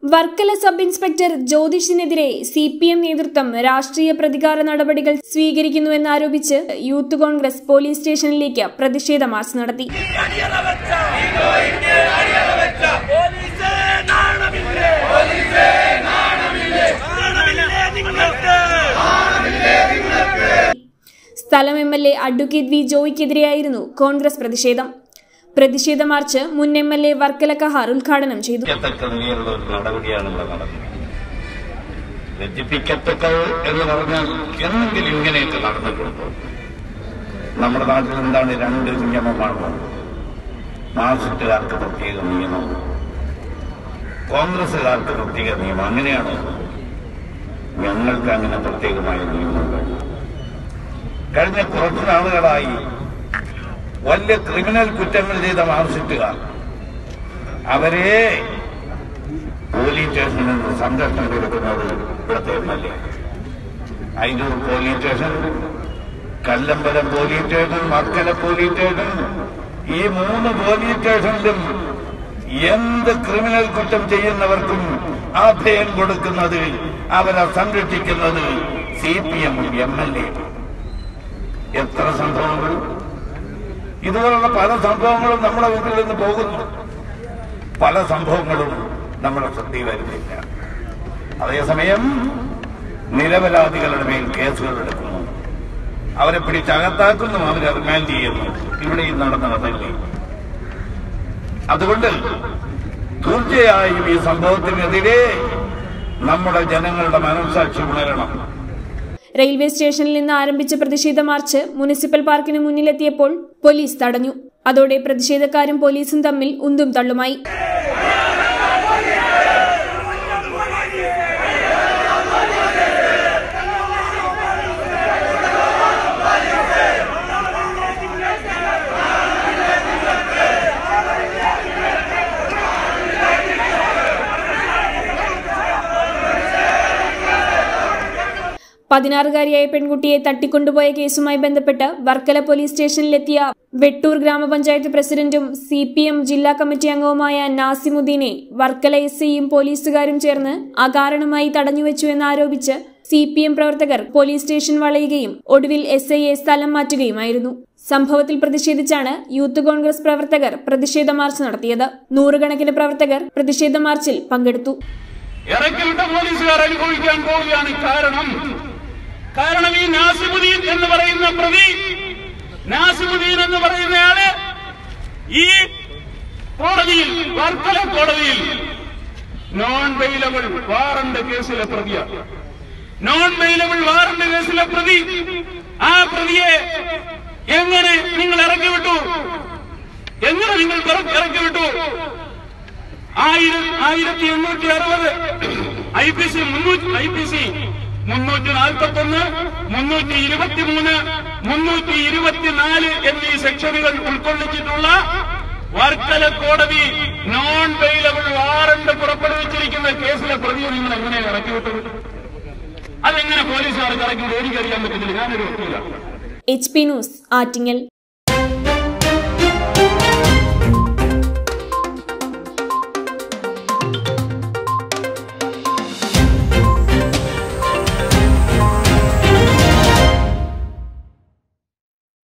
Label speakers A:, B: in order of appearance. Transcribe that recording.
A: Varkala sub inspector ജ്യോതിഷിനെതിരെ C P M നേതൃത്വം രാഷ്ട്രീയ പ്രതികാര നടപടികൾ സ്വീകരിക്കുന്നുവെന്നാരോപിച്ച് യൂത്ത് കോൺഗ്രസ് പോലീസ് സ്റ്റേഷനിലേക്ക് പ്രതിഷേധ മാർച്ച് നടത്തി
B: പോലീസേ നാണമില്ലേ നാണമില്ലേ നിങ്ങൾക്ക്
A: സ്ഥലം M L A advocate V ജോയിക്കെതിരെയായിരുന്നു കോൺഗ്രസ് പ്രതിഷേധം പ്രതിഷേധ മാർച്ച് മുൻ M L A Varkala Kahar ഉദ്ഘാടനം ചെയ്തു
C: ലജ്ജിപ്പിക്കത്തക്ക നിലയിലുള്ള ഒരു നടപടിയാണ് ഇവിടെ നടന്നത് ലജ്ജിപ്പിക്കത്തക്ക എന്ന് പറഞ്ഞാൽ എന്നെങ്കിലും ഇങ്ങനെയൊക്കെ നടന്നിട്ടുണ്ടോ നമ്മുടെ നാട്ടിൽ എന്താണ് രണ്ട് നിയമമാണ് മാർക്സിസ്റ്റുകാർക്ക് പ്രത്യേക നിയമം കോൺഗ്രസുകാർക്ക് പ്രത്യേക നിയമം അങ്ങനെയാണോ ഞങ്ങൾക്ക് അങ്ങനെ പ്രത്യേകമായ നിയമമുണ്ട് കഴിഞ്ഞ കുറച്ചു നാളുകളായി വലിയ ക്രിമിനൽ കുറ്റങ്ങൾ ചെയ്ത മാർക്സിസ്റ്റുകാർ അവരെ പോലീസ് സ്റ്റേഷനിൽ നിന്ന് സംരക്ഷണം കൊടുക്കുന്നത് ഇവിടുത്തെ M L A Ayiroor police station Kallambalam police station മക്കല പോലീസ് സ്റ്റേഷൻ ഈ മൂന്ന് പോലീസ് സ്റ്റേഷനിലും എന്ത് ക്രിമിനൽ കുറ്റം ചെയ്യുന്നവർക്കും അഭയം കൊടുക്കുന്നത് അവരെ സംരക്ഷിക്കുന്നത് സി പി എമ്മും എം എൽ എ എത്ര സംഭവങ്ങൾ ഇതുപോലുള്ള പല സംഭവങ്ങളും നമ്മുടെ മുമ്പിൽ നിന്ന് പോകുന്നു പല സംഭവങ്ങളും നമ്മുടെ ശ്രദ്ധയിൽ വരുന്നില്ല അതേസമയം നിരപരാധികളുടെ മേൽ കേസുകൾ എടുക്കുന്നു അവരെ പിടിച്ചകത്താക്കുന്നു അവരെ റിമാൻഡ് ചെയ്യുന്നു ഇവിടെയും നടന്നതല്ലേ അതുകൊണ്ട് തീർച്ചയായും ഈ സംഭവത്തിനെതിരെ നമ്മുടെ ജനങ്ങളുടെ മനസ്സാക്ഷി ഉണരണം
A: റെയിൽവേ സ്റ്റേഷനിൽ നിന്ന് ആരംഭിച്ച പ്രതിഷേധ മാർച്ച് മുനിസിപ്പൽ പാർക്കിന് മുന്നിലെത്തിയപ്പോൾ പോലീസ് തടഞ്ഞു അതോടെ പ്രതിഷേധക്കാരും പോലീസും തമ്മിൽ ഉന്തും തള്ളുമായി പതിനാറുകാരിയായ പെൺകുട്ടിയെ തട്ടിക്കൊണ്ടുപോയ കേസുമായി ബന്ധപ്പെട്ട് വർക്കല പോലീസ് സ്റ്റേഷനിലെത്തിയ വെട്ടൂർ ഗ്രാമപഞ്ചായത്ത് പ്രസിഡന്റും സി പി എം ജില്ലാ കമ്മിറ്റി അംഗവുമായ നാസിമുദ്ദീനെ വർക്കല എസ് ഐയും പോലീസുകാരും ചേർന്ന് അകാരണമായി തടഞ്ഞുവെച്ചു എന്നാരോപിച്ച് സി പി എം പ്രവർത്തകർ പോലീസ് സ്റ്റേഷൻ വളയുകയും ഒടുവിൽ എസ് ഐയെ സ്ഥലം മാറ്റുകയുമായിരുന്നു സംഭവത്തിൽ പ്രതിഷേധിച്ചാണ് യൂത്ത് കോൺഗ്രസ് പ്രവർത്തകർ പ്രതിഷേധ മാർച്ച് നടത്തിയത് നൂറുകണക്കിന് പ്രവർത്തകർ പ്രതിഷേധ മാർച്ചിൽ പങ്കെടുത്തു
D: ഇറക്കിവിട്ട പോലീസുകാർ അനുഭവിക്കാൻ പോവുകയാണ് കാരണം കാരണം ഈ നാസിമുദ്ദീൻ എന്ന് പറയുന്ന പ്രതി നാസിമുദ്ദീൻ എന്ന് പറയുന്നയാള് ഈ കോടതിയിൽ വർക്കല കോടതിയിൽ നോൺ ബെയിലബിൾ വാറണ്ട് കേസിലെ പ്രതിയാണ് നോൺ ബെയിലബിൾ വാറണ്ട് കേസിലെ പ്രതി ആ പ്രതിയെ എങ്ങനെ നിങ്ങൾ ഇറക്കി വിട്ടു എങ്ങനെ നിങ്ങൾ ഇറക്കി വിട്ടു ആയിരം ആയിരത്തി എണ്ണൂറ്റി അറുപത് ഐ പി സി മുന്നൂറ്റി ഐ പി സി മുന്നൂറ്റി നാൽപ്പത്തി ഒന്ന് മുന്നൂറ്റി ഇരുപത്തിമൂന്ന് മുന്നൂറ്റി ഇരുപത്തിനാല് എന്നീ സെക്ഷനുകൾ ഉൾക്കൊള്ളിച്ചിട്ടുള്ള വർക്കല കോടതി നോൺ ബെയിലബിൾ വാറണ്ട് പുറപ്പെടുവിച്ചിരിക്കുന്ന കേസിലെ പ്രതിയെ നിങ്ങൾ എങ്ങനെ ഇറക്കി വിട്ടത് അതെങ്ങനെ പോലീസുകാർക്ക് ഇറക്കി എനിക്കറിയാൻ പറ്റുന്നില്ല ഞാനൊരു വക്കീലാണ്
A: എച്ച് പി ന്യൂസ് ആറ്റിങ്ങൽ